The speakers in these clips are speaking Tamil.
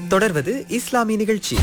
தொடர்வது இஸ்லாமிய நிகழ்ச்சி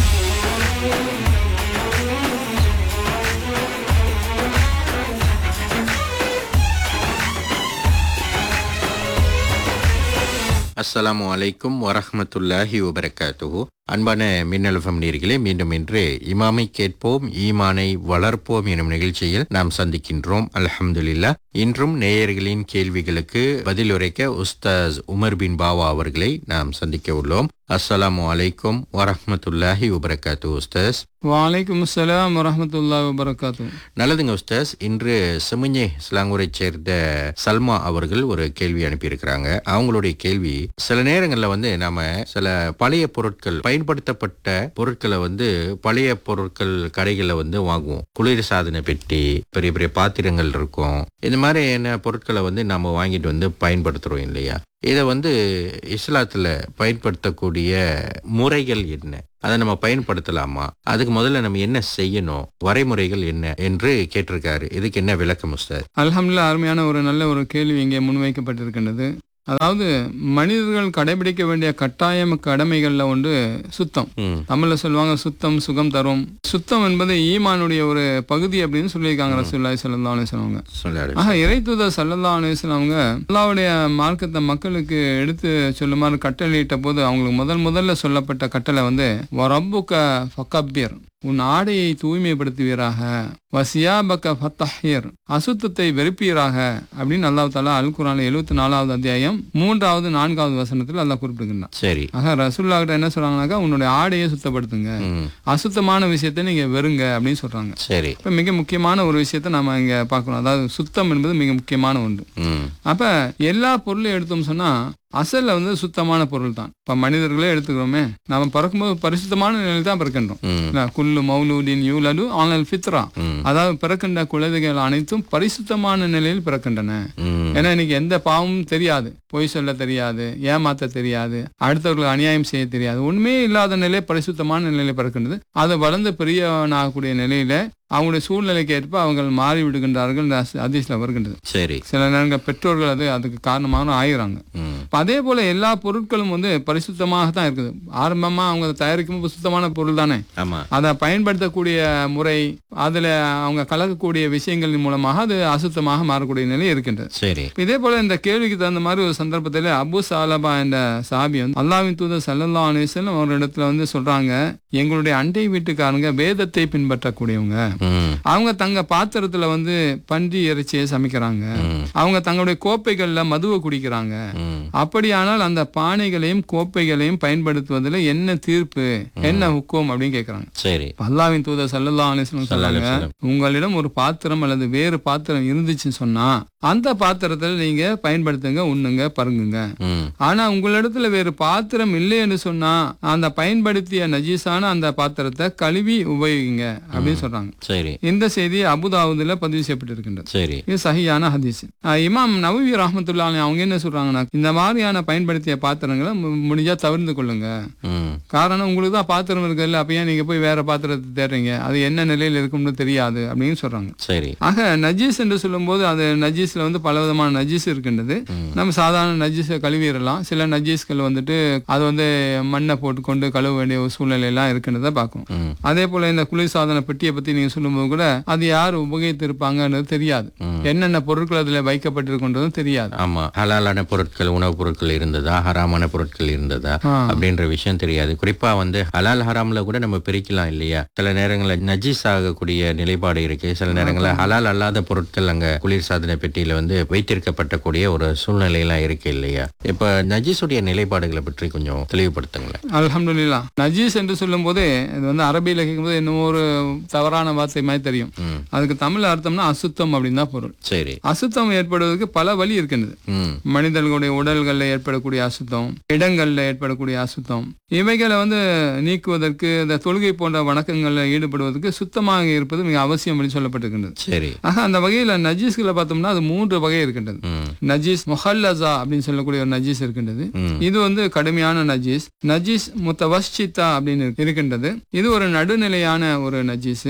அஸ்ஸலாமு அலைக்கும் வரஹ்மத்துல்லாஹி வபரகாத்துஹு அன்பான மின்னலுஃபம் நீர்களே மீண்டும் இன்று இமாமை கேட்போம் ஈமானை வளர்ப்போம் எனும் நிகழ்ச்சியில் நாம் சந்திக்கின்றோம் அல்ஹம்துலில்லா இன்றும் நேயர்களின் கேள்விகளுக்கு பதிலுரைக்க உஸ்தாஸ் உமர் பின் பாவா அவர்களை நாம் சந்திக்க உள்ளோம் அஸ்ஸலாமு அலைக்கும் வரஹ்மத்துல்லாஹி வபரகாத்து உஸ்தாஸ் வலைக்கும் அஸ்ஸலாம் வரஹமத்துல்லாஹி வபரகாத்து நல்லதுங்க உஸ்தாஸ் இன்று சிமுஞ்சே சிலாங்கூரை சேர்ந்த சல்மா அவர்கள் ஒரு கேள்வி அனுப்பியிருக்கிறாங்க அவங்களுடைய கேள்வி சில நேரங்கள்ல வந்து நாம சில பழைய பொருட்கள் பயன்படுத்தப்பட்ட பொருட்களை வந்து பழைய பொருட்கள் கடைகளில் வந்து வாங்குவோம் குளிர் சாதன பெட்டி பெரிய பெரிய பாத்திரங்கள் இருக்கும் இந்த மாதிரி என்ன பொருட்களை வந்து நம்ம வாங்கிட்டு வந்து பயன்படுத்துறோம் இல்லையா இதை வந்து இஸ்லாத்துல பயன்படுத்தக்கூடிய முறைகள் என்ன அதை நம்ம பயன்படுத்தலாமா அதுக்கு முதல்ல நம்ம என்ன செய்யணும் வரைமுறைகள் என்ன என்று கேட்டிருக்காரு இதுக்கு என்ன விளக்கம் உஸ்தாத் அல்ஹம்துலில்லாஹ் அருமையான ஒரு நல்ல ஒரு கேள்வி இங்கே முன்வைக்கப்பட்டிருக்கின்றது அதாவது மனிதர்கள் கடைபிடிக்க வேண்டிய கட்டாயம் கடமைகள்ல ஒன்று சுத்தம் ம் தமிழ்ல சொல்லுவாங்க சுத்தம் சுகம் தரும் சுத்தம் என்பது ஈமானுடைய ஒரு பகுதி அப்படின்னு சொல்லியிருக்காங்க ரசூலுல்லாஹி ஸல்லல்லாஹு அலைஹி வஸல்லம் அவங்க சொல்லாரு ஆக இறைத்தூதர் சல்லல்லாஹு அலைஹி வஸல்லம் அவங்க அல்லாஹ்வுடைய மார்க்கத்தை மக்களுக்கு எடுத்து சொல்லுமாறு கட்டளையிட்ட போது அவங்களுக்கு முதல் முதல்ல சொல்லப்பட்ட கட்டளை வந்து வரப்புக்க ஃபக்கப்பிர் உன் ஆடையை தூய்மைப்படுத்துவீராக வசியாபக்க ஃபத்தஹிர் அசுத்தத்தை வெறுப்பீராக அப்படின்னு அல்லாஹ் தாலா அல் குரான் எழுபத்தி நாலாவது அத்தியாயம் மூன்றாவது நான்காவது வசனத்தில் அல்லாஹ் குறிப்பிடுகின்றான் சரி ஆக ரசூல்லா கிட்ட என்ன சொல்றாங்கன்னாக்கா உன்னுடைய ஆடையை சுத்தப்படுத்துங்க ம் அசுத்தமான விஷயத்தை நீங்க வெறுங்க அப்படின்னு சொல்றாங்க சரி இப்ப மிக முக்கியமான ஒரு விஷயத்தை நம்ம இங்க பார்க்கணும் அதாவது சுத்தம் என்பது மிக முக்கியமான ஒன்று ம் அப்ப எல்லா பொருளையும் எடுத்தோம் சொன்னா அசல்ல வந்து சுத்தமான பொருள் தான் இப்ப மனிதர்களே எடுத்துக்கிறோமே நாம பிறக்கும்போது பரிசுத்தமான நிலையில் தான் பிறக்கின்றோம் ம் இல்ல, குல்லு மௌலூடின் யூலடு ஆனல் ஃபித்ரா ம் அதாவது பிறக்கின்ற குழந்தைகள் அனைத்தும் பரிசுத்தமான நிலையில் பிறக்கின்றன ம் ஏன்னா இன்னைக்கு எந்த பாவமும் தெரியாது பொய் சொல்ல தெரியாது ஏமாத்த தெரியாது அடுத்தவர்களுக்கு அநியாயம் செய்ய தெரியாது உண்மையே இல்லாத நிலை பரிசுத்தமான நிலையில பிறக்கின்றது அது வளர்ந்து பெரியவனாகக்கூடிய நிலையில அவங்களுடைய சூழ்நிலைக்கு ஏற்ப அவங்க மாறி விடுகின்றார்கள் இந்த அதிசல வருகின்றது சரி சில நேரங்கள் பெற்றோர்கள் அது அதுக்கு காரணமாக ஆயிடுறாங்க ம் இப்ப அதே போல எல்லா பொருட்களும் வந்து பரிசுத்தமாக தான் இருக்குது ஆரம்பமா அவங்க அதை தயாரிக்கும் போது சுத்தமான பொருள் தானே ஆமா அதை பயன்படுத்தக்கூடிய முறை அதுல அவங்க கலக்கக்கூடிய விஷயங்களின் மூலமாக அது அசுத்தமாக மாறக்கூடிய நிலை இருக்கின்றது சரி இப்ப இதே போல இந்த கேள்விக்கு தகுந்த மாதிரி ஒரு சந்தர்ப்பத்தில் அபு சாலபா என்ற சாபி வந்து அல்லாவின் தூதர் சல்லல்லா அலிஸ்லம் ஒரு இடத்துல வந்து சொல்றாங்க எங்களுடைய அண்டை வீட்டுக்காரங்க வேதத்தை பின்பற்றக்கூடியவங்க ம் அவங்க தங்க பாத்திரத்துல வந்து பன்றி இறைச்சியை சமைக்கிறாங்க ம் அவங்க தங்களுடைய கோப்பைகள்ல மதுவை குடிக்கிறாங்க ம் அப்படியானால் அந்த பானைகளையும் கோப்பைகளையும் பயன்படுத்துவதில் என்ன தீர்ப்பு என்ன ஹுக்கும் அப்படின்னு கேக்குறாங்க சரி அல்லாவின் தூதர் சல்லல்லா அலிஸ்லம் ஸல்லல்லாஹு சொன்னாங்க அலைஹி வஸல்லம். உங்களிடம் ஒரு பாத்திரம் அல்லது வேறு பாத்திரம் இருந்துச்சுன்னு சொன்னா அந்த பாத்திரத்துல நீங்க பயன்படுத்துங்க உண்ணுங்க பருங்குங்க ம் ஆனா உங்களிடத்துல வேறு பாத்திரம் இல்லைன்னு சொன்னா அந்த பயன்படுத்திய நஜீஸான அந்த பாத்திரத்தை கழுவி உபயோகிங்க அப்படின்னு சொல்றாங்க சரி இந்த செய்தி அபுதாவுதுல பதிவு செய்யப்பட்டிருக்கின்றது சரி இது சஹியான ஹதீஸ் ஆஹ் இமாம் நவவி ரஹமத்துல்லா அலைஹி அவங்க என்ன சொல்றாங்கன்னா இந்த மாதிரியான பயன்படுத்திய பாத்திரங்களை மு- முடிஞ்சா தவிர்த்து கொள்ளுங்க ம் காரணம் உங்களுக்கு தான் பாத்திரம் இருக்குல்ல அப்ப ஏன் நீங்க போய் வேற பாத்திரத்தை தேடுறீங்க அது என்ன நிலையில் இருக்கும்னு தெரியாது அப்படின்னு சொல்றாங்க சரி ஆக நஜீஸ் என்று சொல்லும்போது அது நஜீஸ்ல வந்து பல விதமான நஜீஸ் இருக்கின்றது ம். நம்ம சாதாரண நஜீஸை கழுவிடலாம் சில நஜீஸ்கள் வந்துட்டு அது வந்து மண்ணை போட்டுக்கொண்டு கழுவ வேண்டிய ஒரு சூழ்நிலை எல்லாம் இருக்கின்றத பார்க்கணும் ம் அதே போல இந்த குளிர் சாதன பெட்டியை பத்தி நீங்க சொல்லும்போது கூட அது யார் உபயோகித்திருப்பாங்கன்றது தெரியாது ம். என்னென்ன பொருட்கள் அதுல வைக்கப்பட்டிருக்கின்றதும் தெரியாது ஆமா ஹலாலான பொருட்கள் உணவுப் பொருட்கள் இருந்ததா ஹராமான பொருட்கள் இருந்ததா ஆ. அப்படின்ற விஷயம் தெரியாது குறிப்பா வந்து ஹலால் ஹராம்ல கூட நம்ம பிரிக்கலாம் இல்லையா சில நேரங்களில் நஜீஸ் ஆகக்கூடிய நிலைப்பாடு இருக்கு சில நேரங்களில் ஹலால் அல்லாத பொருட்கள் அங்க குளிர் சாதன பெட்டியில வந்து வைத்திருக்கப்பட்டக்கூடிய ஒரு சூழ்நிலை எல்லாம் இருக்கு இல்லையா இப்ப நஜீஸுடைய நிலைப்பாடுகளை பற்றி கொஞ்சம் தெளிவுபடுத்துங்களேன் அல்ஹம்துலில்லா நஜீஸ் என்று சொல்லும்போது இது வந்து அரபியில் கேட்கும்போது இன்னும் ஒரு தவறான வார்த்தை மாதிரி தெரியும் ம் அதுக்கு தமிழ் அர்த்தம்னா அசுத்தம் அப்படின்னு தான் பொருள் சரி அசுத்தம் ஏற்படுவதற்கு பல வழி இருக்கின்றது ம் மனிதர்களுடைய உடல்களில் ஏற்படக்கூடிய அசுத்தம் இடங்கள்ல ஏற்படக்கூடிய அசுத்தம் இவைகளை வந்து நீக்குவதற்கு இந்த தொழுகை போன்ற வணக்கங்களில் ஈடுபடுவதற்கு சுத்தமாக இருப்பது மிக அவசியம் அப்படின்னு சொல்லப்பட்டிருக்கின்றது சரி ஆக அந்த வகையில நஜீஸ்களை பார்த்தோம்னா அது மூன்று வகை இருக்கின்றது ம் நஜீஸ் முஹல்லசா அப்படின்னு சொல்லக்கூடிய ஒரு நஜீஸ் இருக்கின்றது ம் இது வந்து கடுமையான நஜீஸ் நஜீஸ் முத்தவஷ்சித்தா அப்படின்னு இருக்கு- இருக்கின்றது இது ஒரு நடுநிலையான ஒரு நஜீஸ்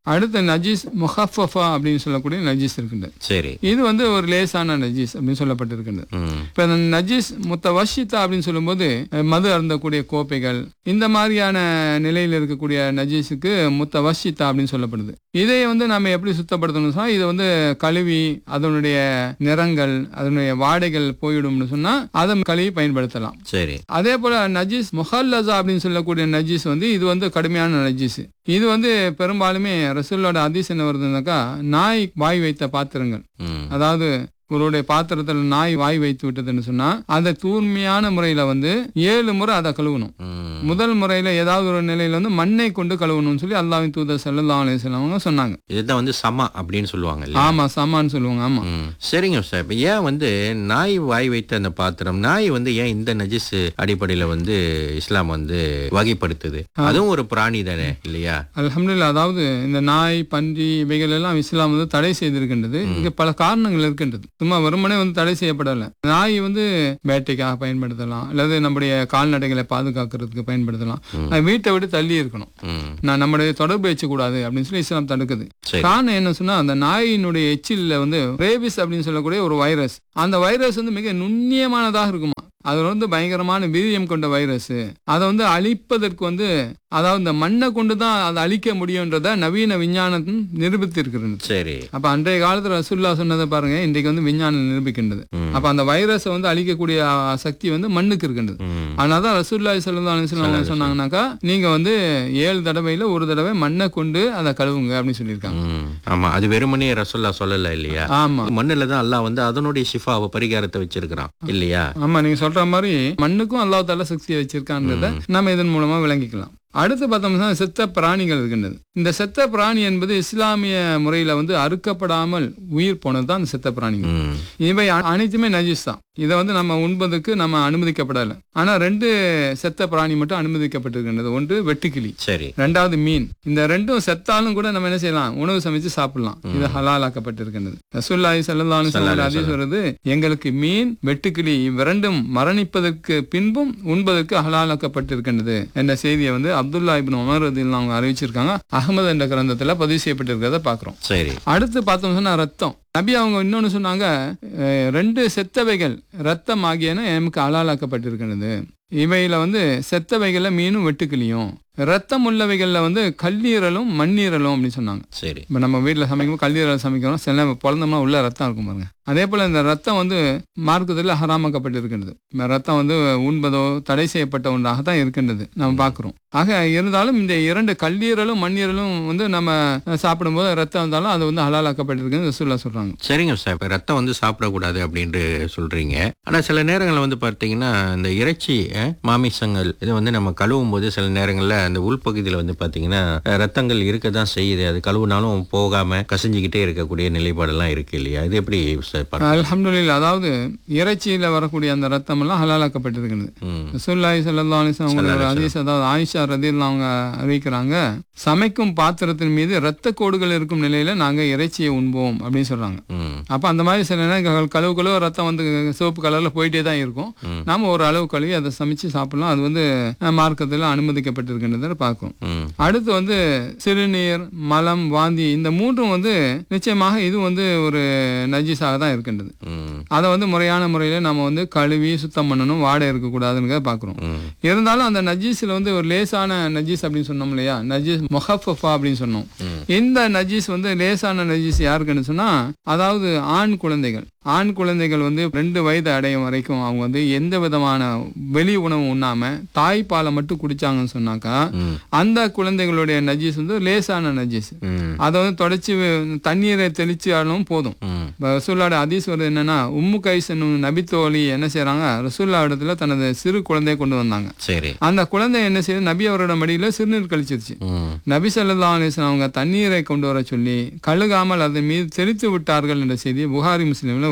அடுத்த நஜீஸ் முஹஃபஃபா அப்படின்னு சொல்லக்கூடிய நஜீஸ் இருக்கின்றது சரி இது வந்து ஒரு லேசான நஜீஸ் அப்படின்னு சொல்லப்பட்டிருக்கின்றது ம் இப்ப இந்த நஜீஸ் முத்தவஷிதா அப்படின்னு சொல்லும்போது அஹ், மது அருந்தக்கூடிய கோப்பைகள் இந்த மாதிரியான நிலையில் இருக்கக்கூடிய நஜீஸுக்கு முத்தவஷிதா அப்படின்னு சொல்லப்படுது இதை வந்து நம்ம எப்படி சுத்தப்படுத்தணும் சொன்னா இதை வந்து கழுவி அதனுடைய நிறங்கள் அதனுடைய வாடைகள் போயிடும்னு சொன்னா அதை கழுவி பயன்படுத்தலாம் சரி அதே போல நஜீஸ் முஹல்லசா அப்படின்னு சொல்லக்கூடிய நஜீஸ் வந்து இது வந்து கடுமையான நஜீஸ் இது வந்து பெரும்பாலுமே ரசூலோட அதிஸ் என்ன வருதுனாக்கா நாய் வாய் வைத்த பாத்திரங்கள் ம் அதாவது ஒருவருடைய பாத்திரத்துல நாய் வாய் வைத்து விட்டதுன்னு சொன்னா அதை தூய்மையான முறையில வந்து ஏழு முறை அதை கழுவணும் ம் முதல் முறையில ஏதாவது ஒரு நிலையில வந்து மண்ணை கொண்டு கழுவணும்னு சொல்லி அல்லாஹ்வின் தூதர் ஸல்லல்லாஹு அலைஹி வஸல்லம் அவங்க சொன்னாங்க இதுதான் வந்து சமா அப்படின்னு சொல்லுவாங்க இல்லையா? ஆமா சமான்னு சொல்லுவாங்க ஆமா ம். சரிங்க சார் இப்ப ஏன் வந்து நாய் வாய் வைத்த அந்த பாத்திரம் நாய் வந்து ஏன் இந்த நஜிஸ் அடிப்படையில வந்து இஸ்லாம் வந்து வகைப்படுத்துது அதுவும் ஒரு பிராணி தானே இல்லையா அல்ஹம்துலில்லாஹ் அதாவது இந்த நாய் பன்றி இவைகள் எல்லாம் இஸ்லாம் வந்து தடை செய்திருக்கின்றது இங்க பல காரணங்கள் இருக்கின்றது சும்மா வெறுமனே வந்து தடை செய்யப்படல நாய் வந்து வேட்டைக்காக பயன்படுத்தலாம் அல்லது நம்முடைய கால்நடைகளை பாதுகாக்கிறதுக்கு பயன்படுத்தலாம் அது வீட்டை விட்டு தள்ளி இருக்கணும் ம் நான் நம்முடைய தொடர்பு வச்சக்கூடாது அப்படின்னு சொல்லி இஸ்லாம் தடுக்குது சரி காரணம் என்ன சொன்னா அந்த நாயினுடைய எச்சில்ல வந்து ரேபிஸ் அப்படின்னு சொல்லக்கூடிய ஒரு வைரஸ் அந்த வைரஸ் வந்து மிக நுண்ணியமானதாக இருக்குமா அது வந்து பயங்கரமான வீரியம் கொண்ட வைரஸ் அதை வந்து அழிப்பதற்கு வந்து அதாவது இந்த மண்ணை கொண்டு தான் அதை அழிக்க முடியுன்றத நவீன விஞ்ஞானம் நிரூபித்திருக்கிறது சரி அப்ப அன்றைய காலத்துல ரசுல்லா சொன்னதை பாருங்க இன்றைக்கு வந்து விஞ்ஞானம் நிரூபிக்கின்றது ம். அப்ப அந்த வைரஸை வந்து அழிக்கக்கூடிய அஹ், சக்தி வந்து மண்ணுக்கு இருக்கின்றது ம் அதனாலதான் ரசூல்லாய் சல்லா அலிஸ்லாம் சொன்னாங்கன்னாக்கா நீங்க வந்து ஏழு தடவையில ஒரு தடவை மண்ணை கொண்டு அதை கழுவுங்க அப்படின்னு சொல்லியிருக்காங்க ம். ஆமா அது வெறுமனே ரசோல்லா சொல்லல இல்லையா ஆமா மண்ணுல தான் அல்லாஹ் வந்து அதனுடைய ஷிஃபாவை பரிகாரத்தை வச்சிருக்கிறான் இல்லையா ஆமா நீங்க சொல்ற மாதிரி மண்ணுக்கும் அல்லாஹ் தால சக்தியை வச்சிருக்கான்றத நம்ம இதன் மூலமா விளங்கிக்கலாம் அடுத்து பார்த்தோம்னா செத்த பிராணிகள் இருக்கின்றது இந்த செத்த பிராணி என்பது இஸ்லாமிய முறையில வந்து அறுக்கப்படாமல் உயிர் போனது தான் இந்த செத்த பிராணிகள் ம் இவை அ- அனைத்துமே நஜீஸ் தான் இதை வந்து நம்ம உண்பதற்கு நம்ம அனுமதிக்கப்படலை ஆனா ரெண்டு செத்த பிராணி மட்டும் அனுமதிக்கப்பட்டிருக்கின்றது ஒன்று வெட்டுக்கிளி சரி ரெண்டாவது மீன் இந்த ரெண்டும் செத்தாலும் கூட நம்ம என்ன செய்யலாம் உணவு சமைச்சு சாப்பிடலாம் இது ஹலாலாக்கப்பட்டிருக்கின்றது ரசூல்லாஹி ஸல்லல்லாஹு அலைஹி வஸல்லம் ஹதீஸ் வருது எங்களுக்கு மீன் வெட்டுக்கிளி இவ்விரண்டும் மரணிப்பதற்கு பின்பும் உண்பதற்கு ஹலாலாக்கப்பட்டிருக்கின்றது என்ற செய்தியை வந்து அப்துல்லா இப்னு உமர் ரதியல்லாஹு அவங்க அறிவிச்சிருக்காங்க அகமது என்ற கிரந்தத்துல பதிவு செய்யப்பட்டிருக்கிறத பாக்குறோம் சரி அடுத்து பார்த்தோம் சொன்னா ரத்தம் நபி அவங்க இன்னொன்னு சொன்னாங்க அஹ், ரெண்டு செத்தவைகள் ரத்தம் ஆகியன எமக்கு அலாலாக்கப்பட்டிருக்கிறது இவையில வந்து செத்தவைகள்ல மீனும் வெட்டுக்கிளியும் ரத்தம் உள்ளவைகள்ல வந்து கல்லீரலும் மண்ணீரலும் அப்படின்னு சொன்னாங்க சரி இப்போ நம்ம வீட்டில் சமைக்கும் கல்லீரல் சமைக்கிறோம் சில நேரம் பிறந்தோம்னா உள்ள ரத்தம் இருக்கும் பாருங்க அதே போல இந்த ரத்தம் வந்து மார்க்கத்தில் ஹராமாக்கப்பட்டிருக்கின்றது இந்த ரத்தம் வந்து உண்பதோ தடை செய்யப்பட்ட ஒன்றாக தான் இருக்கின்றது நம்ம பார்க்குறோம் ஆக இருந்தாலும் இந்த இரண்டு கல்லீரலும் மண்ணீரலும் வந்து நம்ம சாப்பிடும்போது ரத்தம் வந்தாலும் அது வந்து ஹலாலாக்கப்பட்டிருக்குன்னு ரசூல்லா சொல்றாங்க சரிங்க சார் இப்ப ரத்தம் வந்து சாப்பிடக்கூடாது அப்படின்ட்டு சொல்றீங்க ஆனா சில நேரங்கள்ல வந்து பார்த்தீங்கன்னா இந்த இறைச்சி அஹ், மாமிசங்கள் இதை வந்து நம்ம கழுவும் போது சில நேரங்கள்ல அந்த உள்பகுதியில வந்து பார்த்தீங்கன்னா அஹ், ரத்தங்கள் இருக்க தான் செய்யுது அது கழுவுனாலும் போகாம கசிஞ்சுக்கிட்டே இருக்கக்கூடிய நிலைப்பாடெல்லாம் இருக்கு இல்லையா இது எப்படி சார் பார்க்க- அல்ஹம்துலில்லாஹ் அதாவது இறைச்சியில வரக்கூடிய அந்த ரத்தம் எல்லாம் ஹலாலாக்கப்பட்டிருக்கிறது ம் ரசூல்லாய் சல்லா அலிஸ்லாம் அவங்களோட ஹதீஸ் அதாவது ஆயிஷா ரதியில் அவங்க அறிவிக்கிறாங்க சமைக்கும் பாத்திரத்தின் மீது இரத்த கோடுகள் இருக்கும் நிலையில நாங்க இறைச்சியை உண்போம் அப்படின்னு சொல்றாங்க ம் அப்ப அந்த மாதிரி சில நேரம் கழுவு கழுவு ரத்தம் வந்து சிவப்பு கலர்ல போயிட்டே தான் இருக்கும் ம். நாம ஒரு அளவு கழுவி அதை சமைச்சு சாப்பிடலாம் அது வந்து அஹ், மார்க்கத்தில் அனுமதிக்கப்பட்டிருக்கின்றதை பார்க்கும் ம் அடுத்து வந்து சிறுநீர் மலம் வாந்தி இந்த மூன்றும் வந்து நிச்சயமாக இது வந்து ஒரு நஜீஸாக தான் இருக்கின்றது ம் அதை வந்து முறையான முறையில் நம்ம வந்து கழுவி சுத்தம் பண்ணணும் வாடை இருக்கக்கூடாதுன்னு பார்க்குறோம் ம் இருந்தாலும் அந்த நஜீஸ்ல வந்து ஒரு லேசான நஜீஸ் அப்படின்னு சொன்னோம் இல்லையா நஜீஸ் மொஹஃபா அப்படின்னு சொன்னோம் ம். இந்த நஜீஸ் வந்து லேசான நஜீஸ் யாருக்குன்னு சொன்னா அதாவது ஆண் குழந்தைகள் ஆண் குழந்தைகள் வந்து ரெண்டு வயது அடையும் வரைக்கும் அவங்க வந்து எந்த விதமான வெளி உணவு உண்ணாம தாய்ப்பாலை மட்டும் குடிச்சாங்கன்னு சொன்னாக்கா ம் அந்த குழந்தைகளுடைய நஜீஸ் வந்து லேசான நஜீஸ் ம் அதை வந்து தொடச்சி தண்ணீரை தெளிச்சாலும் போதும் ம் இப்ப ரசூல்லாவோட ஹதீஸ் வருது என்னன்னா உம்மு கைஸ் என்னும் நபித்தோழி என்ன செய்றாங்க ரசூல்லா இடத்துல தனது சிறு குழந்தையை கொண்டு வந்தாங்க சரி அந்த குழந்தை என்ன செய்யுது நபி அவரோட மடியில சிறுநீர் கழிச்சிருச்சு ம் நபி ஸல்லல்லாஹு அலைஹி வஸல்லம் அவங்க தண்ணீரை கொண்டு வர சொல்லி கழுகாமல் அதன் மீது தெளித்து விட்டார்கள் என்ற செய்தி புகாரி முஸ்லீம்ல வருது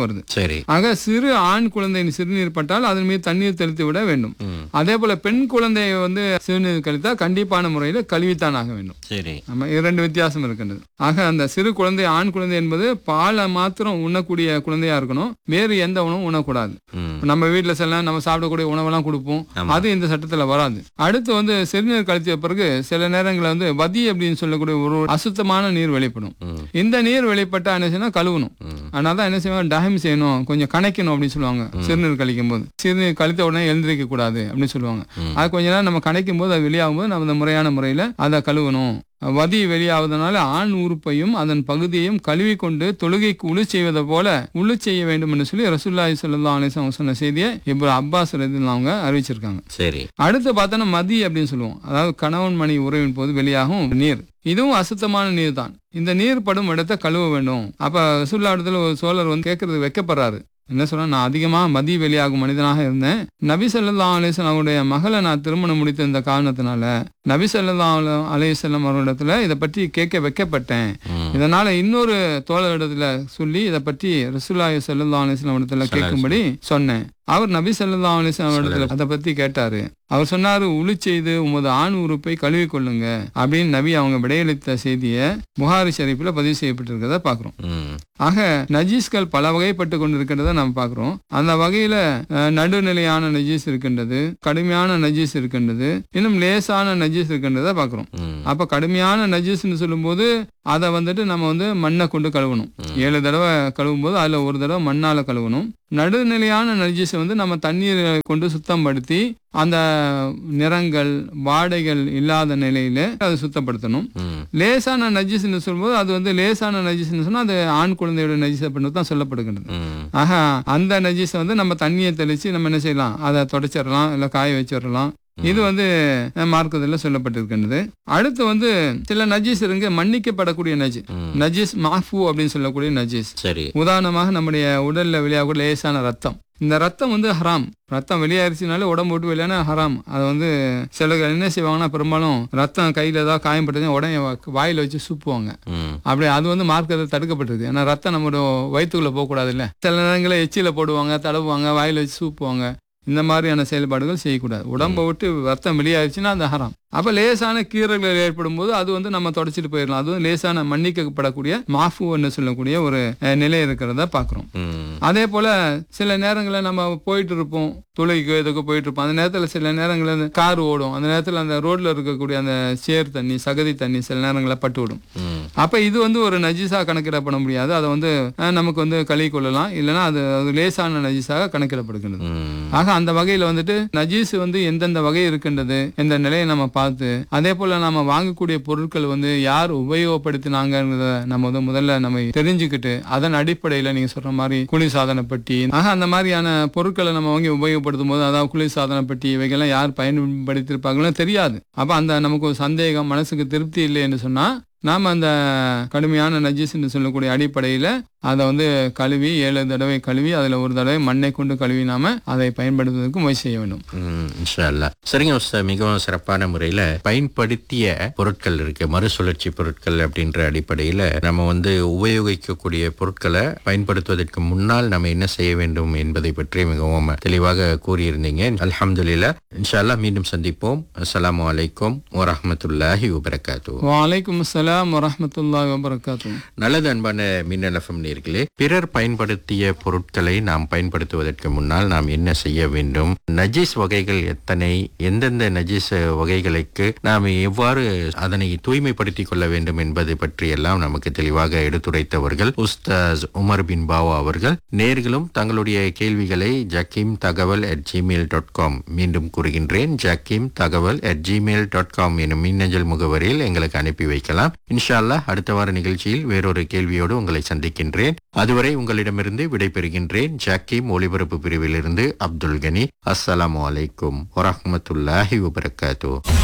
வருது சரி ஆக சிறு ஆண் குழந்தையின் சிறுநீர் பட்டால் அதன் மீது தண்ணீர் தெளித்து விட வேண்டும் ம். அதே போல பெண் குழந்தையை வந்து சிறுநீர் கழித்தால் கண்டிப்பான முறையில் கழுவித்தான் ஆக வேண்டும் சரி நம்ம இரண்டு வித்தியாசம் இருக்கின்றது ஆக அந்த சிறு குழந்தை ஆண் குழந்தை என்பது பாலை மாத்திரம் உண்ணக்கூடிய குழந்தையா இருக்கணும் வேறு எந்த உணவும் உண்ணக்கூடாது ம். நம்ம வீட்டுல சில நம்ம சாப்பிடக்கூடிய உணவெல்லாம் கொடுப்போம் ஆமா. அது இந்த சட்டத்துல வராது அடுத்து வந்து சிறுநீர் கழித்த பிறகு சில நேரங்களில் வந்து வதி அப்படின்னு சொல்லக்கூடிய ஒரு அசுத்தமான நீர் வெளிப்படும் ம். இந்த நீர் வெளிப்பட்டா என்ன செய்யணும் கழுவணும் ம். அதனால தான் என்ன செய்வாங்க டயம் செய்யணும் கொஞ்சம் கணைக்கணும் அப்படின்னு சொல்லுவாங்க சிறுநீர் கழிக்கும் போது சிறுநீர் கழித்த உடனே எழுந்திருக்க கூடாது அப்படின்னு சொல்லுவாங்க ம். அது கொஞ்ச நேரம் நம்ம கணைக்கும் போது அது வெளியாகும் போது நம்ம இந்த முறையான முறையில அதை கழுவணும் வதி வெளியாவதனால ஆண் உறுப்பையும் அதன் பகுதியையும் கழுவி கொண்டு தொழுகைக்கு உழு செய்வதை போல உழு செய்ய வேண்டும் என்று சொல்லி ரசூல்லாய் சல்லா அலிஸ்லாம் சொன்ன செய்தியை இப்போ அப்பாஸ் ரதின்னு அவங்க அறிவிச்சிருக்காங்க சரி அடுத்து பார்த்தோன்னா மதி அப்படின்னு சொல்லுவோம் அதாவது கணவன் மணி உறவின் போது வெளியாகும் நீர் இதுவும் அசுத்தமான நீர் தான் இந்த நீர் படும் இடத்தை கழுவ வேண்டும் அப்ப ரசூல்லா இடத்துல ஒரு சோழர் வந்து கேட்கறது வைக்கப்படுறாரு என்ன சொல்ற நான் அதிகமா மதி வெளியாகும் மனிதனாக இருந்தேன் நபி ஸல்லல்லாஹு அலைஹி வஸல்லம் அவருடைய மகளை நான் திருமணம் முடித்த இந்த காரணத்தினால நபி ஸல்லல்லாஹு அலைஹி வஸல்லம் அவரிடத்துல இதை பற்றி கேட்க வைக்கப்பட்டேன் ம். இதனால இன்னொரு தோழரிடத்துல சொல்லி இதை பற்றி ரசூல்லாய் ஸல்லல்லாஹு அலைஹி வஸல்லம் இடத்துல கேட்கும்படி சொன்னேன் அவர் நபி ஸல்லல்லாஹு அலைஹி வஸல்லம் இடத்துல அதை பத்தி கேட்டாரு அவர் சொன்னாரு உளி செய்து உமது ஆண் உறுப்பை கழுவி கொள்ளுங்க அப்படின்னு நபி அவங்க விடையளித்த செய்தியை புகாரி ஷரீஃபில் பதிவு செய்யப்பட்டிருக்கிறத பார்க்குறோம் ம். ஆக நஜீஸ்கள் பல வகைப்பட்டு கொண்டு இருக்கின்றத நம்ம பார்க்குறோம் அந்த வகையில அஹ், நடுநிலையான நஜீஸ் இருக்கின்றது கடுமையான நஜீஸ் இருக்கின்றது இன்னும் லேசான நஜீஸ் இருக்கின்றத பார்க்குறோம் ம். அப்ப கடுமையான நஜீஸ்னு சொல்லும்போது அதை வந்துட்டு நம்ம வந்து மண்ணை கொண்டு கழுவணும் ஏழு தடவை கழுவும் போது அதுல ஒரு தடவை மண்ணால கழுவணும் நடுநிலையான நஜீஸை வந்து நம்ம தண்ணீர் கொண்டு சுத்தப்படுத்தி அந்த நிறங்கள் வாடைகள் இல்லாத நிலையில அதை சுத்தப்படுத்தணும் ம். லேசான நஜீஸ்னு சொல்லும்போது அது வந்து லேசான நஜீஸ்னு சொன்னா அது ஆண் குழந்தையோட நஜீஸ் அப்படின்னு தான் சொல்லப்படுகின்றது ம். ஆஹா அந்த நஜீஸை வந்து நம்ம தண்ணியை தெளிச்சு நம்ம என்ன செய்யலாம் அதை தொடச்சிடலாம் இல்லை காய வச்சிடலாம் இது வந்து அஹ், மார்க்கத்தில் சொல்லப்பட்டிருக்கின்றது அடுத்து வந்து சில நஜீஸ் இருங்க மன்னிக்கப்படக்கூடிய நஜி ம். நஜீஸ் மாஃபு அப்படின்னு சொல்லக்கூடிய நஜீஸ் சரி உதாரணமாக நம்முடைய உடல்ல வெளியாகக்கூடிய லேசான ரத்தம் இந்த ரத்தம் வந்து ஹராம் ரத்தம் வெளியாயிருச்சுனாலே உடம்பு விட்டு வெளியான ஹராம் அது வந்து சிலர் என்ன செய்வாங்கன்னா பெரும்பாலும் ரத்தம் கையில ஏதாவது காயம் பட்டது உடனே வ- வாயில வச்சு சூப்புவாங்க ம். அப்படி அது வந்து மார்க்கத்தில் தடுக்கப்பட்டிருக்கு ஏன்னா ரத்தம் நம்மளோட வயிற்றுக்குள்ள போகக்கூடாது இல்லை சில நேரங்களில் எச்சியில போடுவாங்க தடவுவாங்க வாயில வச்சு சூப்புவாங்க இந்த மாதிரியான செயல்பாடுகள் செய்யக்கூடாது உடம்பை விட்டு ரத்தம் வெளியாயிருச்சுன்னா அது ஹராம் அப்ப லேசான கீறல்கள் ஏற்படும் போது அது வந்து நம்ம தொடச்சிட்டு போயிடலாம் அது வந்து லேசான மன்னிக்கப்படக்கூடிய மாஃபுன்னு சொல்லக்கூடிய ஒரு அஹ், நிலை இருக்கிறத பார்க்குறோம் ம். அதே போல சில நேரங்களில் நம்ம போயிட்டு இருப்போம் துளைக்கோ எதுக்கோ போயிட்டு இருப்போம் அந்த நேரத்தில் சில நேரங்களில் கார் ஓடும் அந்த நேரத்தில் அந்த ரோட்ல இருக்கக்கூடிய அந்த சேர் தண்ணி சகதி தண்ணி சில நேரங்களில் பட்டு விடும் ம். அப்ப இது வந்து ஒரு நஜீஸா கணக்கிடப்பட முடியாது அதை வந்து அஹ், நமக்கு வந்து கழுவி கொள்ளலாம் இல்லைன்னா அது அது லேசான நஜீஸாக கணக்கிடப்படுகிறது ம். ஆக அந்த வகையில வந்துட்டு நஜீஸ் வந்து எந்தெந்த வகை இருக்கின்றது எந்த நிலையை நம்ம பார்த்து அதே போல நம்ம வாங்கக்கூடிய பொருட்கள் வந்து யார் உபயோகப்படுத்தினாங்கிறத நம்ம வந்து முதல்ல நம்ம தெரிஞ்சுக்கிட்டு அதன் அடிப்படையில நீங்க சொல்ற மாதிரி குளிர்சாதன பெட்டி ஆக அந்த மாதிரியான பொருட்களை நம்ம வாங்கி உபயோகப்படுத்தும் போது அதாவது குளிர்சாதன பெட்டி இவைகள்லாம் யார் பயன்படுத்தியிருப்பாங்களோ தெரியாது அப்ப அந்த நமக்கு ஒரு சந்தேகம் மனசுக்கு திருப்தி இல்லை என்று சொன்னா நாம அந்த கடுமையான நஜீஸ்ன்னு சொல்லக்கூடிய அடிப்படையில அதை வந்து கழுவி ஏழு தடவை கழுவி அதுல ஒரு தடவை மண்ணை கொண்டு கழுவி நாம அதை பயன்படுத்துவதற்கு முயற்சி செய்ய வேண்டும் ம், இன்ஷா அல்லாஹ். சரிங்க உஸ்தாத் மிகவும் சிறப்பான முறையில பயன்படுத்திய பொருட்கள் இருக்கு மறுசுழற்சி பொருட்கள் அப்படின்ற அடிப்படையில நம்ம வந்து உபயோகிக்கக்கூடிய பொருட்களை பயன்படுத்துவதற்கு முன்னால் நம்ம என்ன செய்ய வேண்டும் என்பதை பற்றி மிகவும் தெளிவாக கூறியிருந்தீங்க அல்ஹம்துலில்லாஹ் இன்ஷா அல்லாஹ் மீண்டும் சந்திப்போம் அஸ்ஸலாமு அலைக்கும் வரஹ்மத்துல்லாஹி வபரகாத்து வலைக்கும் அஸ்ஸலாம் வரஹ்மத்துல்லாஹி வபரகாத்து நல்லது அன்பான மின்னல் எஃப்எம் நேர்களே பிறர் பயன்படுத்திய பொருட்களை நாம் பயன்படுத்துவதற்கு முன்னால் நாம் என்ன செய்ய வேண்டும் நஜீஸ் வகைகள் எத்தனை எந்தெந்த நஜீஸ் வகைகளுக்கு நாம் எவ்வாறு அதனை தூய்மைப்படுத்திக் கொள்ள வேண்டும் என்பது பற்றி எல்லாம் நமக்கு தெளிவாக எடுத்துரைத்தவர்கள் உஸ்தாஸ் உமர் பின் பாவா அவர்கள் நேர்களும் தங்களுடைய கேள்விகளை ஜக்கீம் தகவல் அட் ஜிமெயில் டாட் காம் மீண்டும் கூறுகின்றேன் ஜக்கீம் தகவல் அட் ஜிமெயில் டாட் காம் எனும் மின்னஞ்சல் முகவரியில் எங்களுக்கு அனுப்பி வைக்கலாம் இன்ஷா அல்லாஹ் அடுத்த வார நிகழ்ச்சியில் வேறொரு கேள்வியோடு உங்களை சந்திக்கின்றேன் அதுவரை உங்களிடமிருந்து விடைபெறுகின்றேன் ஜக்கீம் ஒலிபரப்பு பிரிவிலிருந்து அப்துல் கனி அஸ்ஸலாமு அலைக்கும் வரஹ்மத்துல்லாஹி வபரகாத்து